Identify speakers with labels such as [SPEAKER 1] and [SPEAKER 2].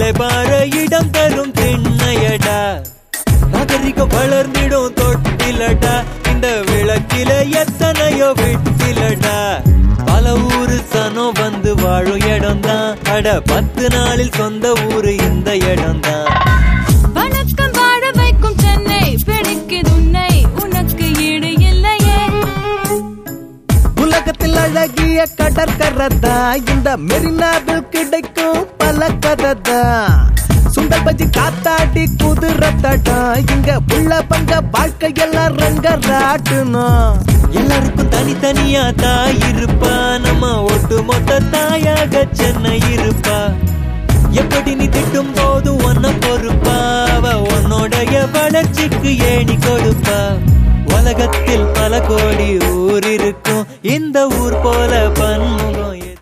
[SPEAKER 1] இலை பார இடம் தரும் திண்ணையடா நாகரிகம் வளர்ந்திடும் தொட்டிலடா இந்த விளக்கில எத்தனையோ விட்டிலடா பல ஊரு சனம் வந்து வாழும் இடம்தான் அட பத்து நாளில் சொந்த ஊரு இந்த இடம்தான்
[SPEAKER 2] வணக்கம் வாழ வைக்கும் சென்னை பிடிக்குது உன்னை உனக்கு ஈடு இல்லையே
[SPEAKER 3] உலகத்தில் அழகிய கடற்கரதா இந்த மெரினாவில் கிடைக்கும் பல கததா சுண்டல் பஜ்ஜி காத்தாடி குதிரத்தடா இங்க உள்ள பங்க வாழ்க்கையெல்லாம் ரங்க ராட்டணும்
[SPEAKER 1] எல்லாருக்கும் தனித்தனியா தாய் இருப்பா நம்ம ஒட்டு மொத்த தாயாக சென்னை இருப்பா எப்படி நீ திட்டும் போது உன்ன பொறுப்பா அவ உன்னோடைய வளர்ச்சிக்கு ஏணி கொடுப்பா உலகத்தில் பல கோடி ஊர் இருக்கும் இந்த ஊர் போல பன்முகம்